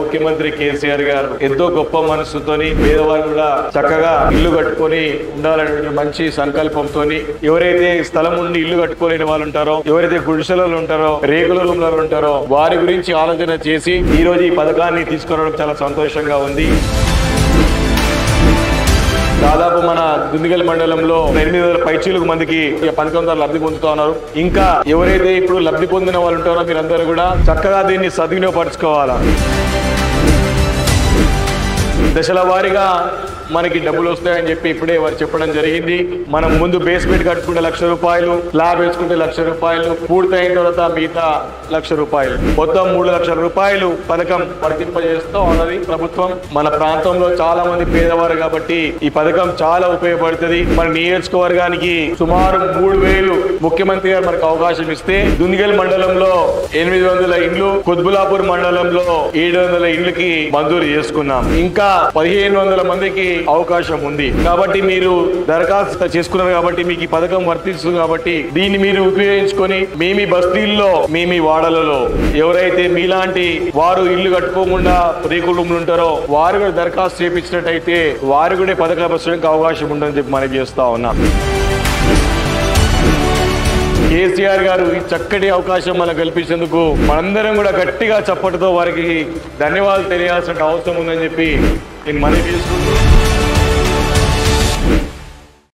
ముఖ్యమంత్రి కేసీఆర్ గారు ఎంతో గొప్ప మనసుతోని పేదవాళ్ళు కూడా చక్కగా ఇల్లు కట్టుకొని ఉండాలనే మంచి సంకల్పంతో ఎవరైతే స్థలం ఉండి ఇల్లు కట్టుకోలేని వాళ్ళు ఉంటారో ఎవరైతే గుడిసెలలో ఉంటారో రేకుల రూమ్లలో ఉంటారో వారి గురించి ఆలోచన చేసి ఈ రోజు ఈ పథకాన్ని తీసుకురావడం చాలా సంతోషంగా ఉంది దాదాపు మన దుందిగల్ మండలంలో ఎనిమిది వేల పైచీలకు మందికి ఈ పథకం ద్వారా లబ్ధి పొందుతా ఉన్నారు ఇంకా ఎవరైతే ఇప్పుడు లబ్ధి పొందిన వాళ్ళు ఉంటారో మీరందరూ కూడా చక్కగా దీన్ని సద్వినియోగపరచుకోవాలా దశల వారీగా మనకి డబ్బులు వస్తాయని చెప్పి ఇప్పుడే వారు చెప్పడం జరిగింది మనం ముందు బేస్మెంట్ కట్టుకుంటే లక్ష రూపాయలు స్లాబ్ వేసుకుంటే లక్ష రూపాయలు పూర్తయిన తర్వాత మిగతా లక్ష రూపాయలు మొత్తం మూడు లక్షల రూపాయలు పథకం వర్తింపజేస్తూ ఉన్నది ప్రభుత్వం మన ప్రాంతంలో చాలా మంది పేదవారు కాబట్టి ఈ పథకం చాలా ఉపయోగపడుతుంది మన నియోజకవర్గానికి సుమారు మూడు వేలు ముఖ్యమంత్రి గారు మనకు అవకాశం ఇస్తే దుందిగల్ మండలంలో ఎనిమిది వందల ఇండ్లు కుత్బులాపూర్ మండలంలో ఏడు వందల ఇండ్లకి మంజూరు చేసుకున్నాం ఇంకా పదిహేను వందల మందికి అవకాశం ఉంది కాబట్టి మీరు దరఖాస్తు చేసుకున్నారు కాబట్టి మీకు ఈ పథకం వర్తిస్తుంది కాబట్టి దీన్ని మీరు ఉపయోగించుకొని మీ మీ బస్తీల్లో మీ మీ వాడలలో ఎవరైతే మీలాంటి వారు ఇల్లు కట్టుకోకుండా రేకుల రూమ్లు ఉంటారో వారు కూడా దరఖాస్తు చేపించినట్టయితే వారు కూడా ఈ పథకం వచ్చడానికి అవకాశం ఉందని చెప్పి మనం చేస్తా ఉన్నాం కేసీఆర్ గారు ఈ చక్కటి అవకాశం మనకు కల్పించేందుకు మనందరం కూడా గట్టిగా చప్పటితో వారికి ధన్యవాదాలు తెలియాల్సిన అవసరం ఉందని చెప్పి నేను మనవి చేసుకుంటూ